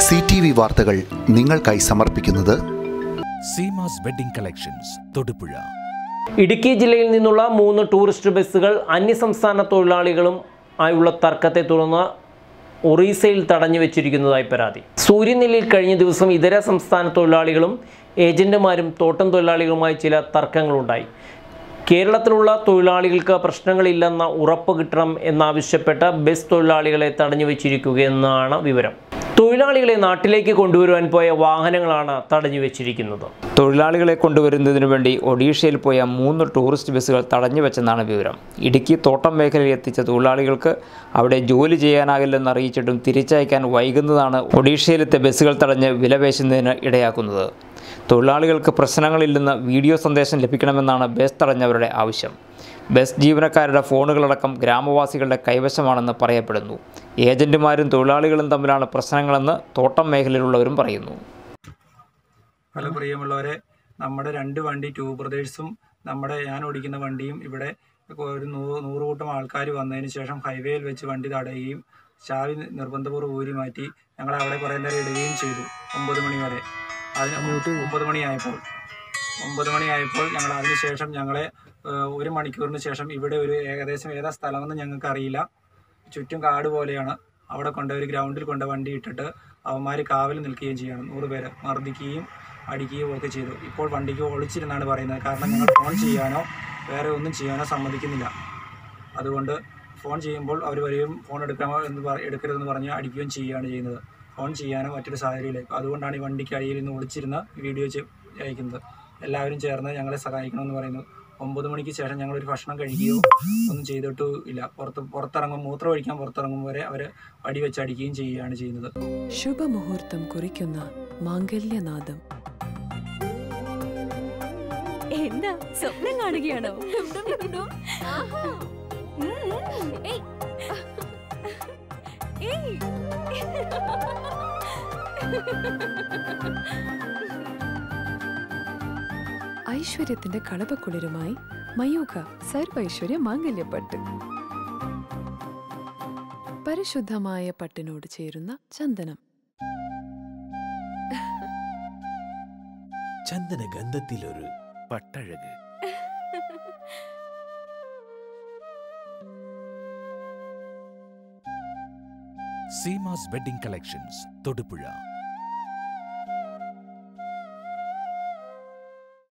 C T V വാർത്തകൾ നിങ്ങൾക്കായി സമർപ്പിക്കുന്നത് സീമാസ് വെഡിംഗ് കളക്ഷൻസ് തൊടുപുഴ ഇടുക്കി ജില്ലയിൽ നിന്നുള്ള മൂന്ന് ടൂറിസ്റ്റ് ബസ്സുകൾ അന്യസംസ്ഥാന തൊഴിലാളികളും ആയുള്ള തർക്കത്തെ തുടർന്ന് ഒറീസയിൽ തടഞ്ഞു വെച്ചിരിക്കുന്നതായി പരാതി സൂര്യനെല്ലിൽ കഴിഞ്ഞ ദിവസം ഇതര സംസ്ഥാന തൊഴിലാളികളും ഏജന്റുമാരും തോട്ടം തൊഴിലാളികളുമായി ചില തർക്കങ്ങളുണ്ടായി കേരളത്തിലുള്ള തൊഴിലാളികൾക്ക് പ്രശ്നങ്ങളില്ലെന്ന ഉറപ്പ് കിട്ടണം എന്നാവശ്യപ്പെട്ട ബസ് തൊഴിലാളികളെ തടഞ്ഞു വെച്ചിരിക്കുകയെന്നാണ് വിവരം തൊഴിലാളികളെ നാട്ടിലേക്ക് കൊണ്ടുവരുവാൻ പോയ വാഹനങ്ങളാണ് തടഞ്ഞു വെച്ചിരിക്കുന്നത് തൊഴിലാളികളെ കൊണ്ടുവരുന്നതിനു വേണ്ടി ഒഡീഷയിൽ പോയ മൂന്ന് ടൂറിസ്റ്റ് ബസ്സുകൾ തടഞ്ഞു വെച്ചെന്നാണ് വിവരം ഇടുക്കി തോട്ടം മേഖലയിൽ എത്തിച്ച തൊഴിലാളികൾക്ക് അവിടെ ജോലി ചെയ്യാനാകില്ലെന്ന് അറിയിച്ചിട്ടും തിരിച്ചയക്കാൻ വൈകുന്നതാണ് ഒഡീഷയിലെത്തെ ബസ്സുകൾ തടഞ്ഞ് വിലപേശുന്നതിന് ഇടയാക്കുന്നത് തൊഴിലാളികൾക്ക് പ്രശ്നങ്ങളില്ലെന്ന് വീഡിയോ സന്ദേശം ലഭിക്കണമെന്നാണ് ബസ് തടഞ്ഞവരുടെ ആവശ്യം ബസ് ജീവനക്കാരുടെ ഫോണുകളടക്കം ഗ്രാമവാസികളുടെ കൈവശമാണെന്ന് പറയപ്പെടുന്നു ഏജന്റുമാരും തൊഴിലാളികളും തമ്മിലാണ് പ്രശ്നങ്ങളെന്ന് തോട്ടം മേഖലയിലുള്ളവരും പറയുന്നു ഹലോ പ്രിയമുള്ളവരെ നമ്മുടെ രണ്ട് വണ്ടി ടൂ ബ്രദേഴ്സും നമ്മുടെ ഞാൻ ഓടിക്കുന്ന വണ്ടിയും ഇവിടെ ഒരു നൂ- നൂറ് കൂട്ടം ആൾക്കാർ വന്നതിന് ശേഷം ഹൈവേയിൽ വെച്ച് വണ്ടി തടയുകയും ചാവി നിർബന്ധപൂർവ്വം ഊരി മാറ്റി ഞങ്ങളെ അവിടെ കുറേ നേരം ഇടുകയും ചെയ്തു ഒമ്പത് മണി വരെ അതിന് ഒമ്പത് മണിയായപ്പോൾ ഒമ്പത് മണിയായപ്പോൾ ഞങ്ങൾ അതിന് ശേഷം ഞങ്ങളെ ഏഹ്, ഒരു മണിക്കൂറിന് ശേഷം ഇവിടെ ഒരു ഏകദേശം ഏതാ സ്ഥലമെന്ന് ഞങ്ങൾക്ക് അറിയില്ല ചുറ്റും കാട് പോലെയാണ് അവിടെ കൊണ്ട് ഒരു ഗ്രൗണ്ടിൽ കൊണ്ട് വണ്ടി ഇട്ടിട്ട് അവന്മാർ കാവൽ നിൽക്കുകയും ചെയ്യണം നൂറ് പേര് മർദ്ദിക്കുകയും അടിക്കുകയും ഒക്കെ ചെയ്തു ഇപ്പോൾ വണ്ടിക്ക് ഒളിച്ചിരുന്നാണ് പറയുന്നത് കാരണം ഞങ്ങൾ ഫോൺ ചെയ്യാനോ വേറെ ഒന്നും ചെയ്യാനോ സമ്മതിക്കുന്നില്ല അതുകൊണ്ട് ഫോൺ ചെയ്യുമ്പോൾ അവർ വരികയും ഫോൺ എടുക്കാമോ എന്ന് പറ എടുക്കരുതെന്ന് പറഞ്ഞ് അടിക്കുകയും ചെയ്യുകയാണ് ചെയ്യുന്നത് ഫോൺ ചെയ്യാനോ മറ്റൊരു സാഹചര്യമില്ല അതുകൊണ്ടാണ് ഈ വണ്ടിക്ക് അടിയിൽ നിന്ന് ഒളിച്ചിരുന്ന് വീഡിയോ ചെ- അയക്കുന്നത് എല്ലാവരും ചേർന്ന് ഞങ്ങളെ സഹായിക്കണമെന്ന് പറയുന്നു ഒമ്പത് മണിക്ക് ശേഷം ഞങ്ങൾ ഒരു ഭക്ഷണം കഴിക്കുകയോ ഒന്നും ചെയ്തിട്ടും ഇല്ല പുറത്ത് പുറത്തിറങ്ങും മൂത്രം ഒഴിക്കാൻ പുറത്തിറങ്ങും വരെ അവർ അടി വെച്ച് അടിക്കുകയും ചെയ്യുകയാണ് ചെയ്യുന്നത് ശുഭമുഹൂർത്തം കുറിക്കുന്ന മാംഗല്യനാദം എന്താ സ്വപ്നം കാണുകയാണോ ഉം. ഏയ്. ഏയ്. ഐശ്വര്യത്തിന്റെ കളപക്കുളിരുമായി മയൂഖ സർവൈശ്വര്യ മാംഗല്യപ്പട്ട് പരിശുദ്ധമായ പട്ടിനോട് ചേരുന്ന ചന്ദനം ചന്ദന ഗന്ധത്തിലൊരു പട്ടഴക് സീമാസ് വെഡിംഗ് കളക്ഷൻസ് തൊടുപുഴ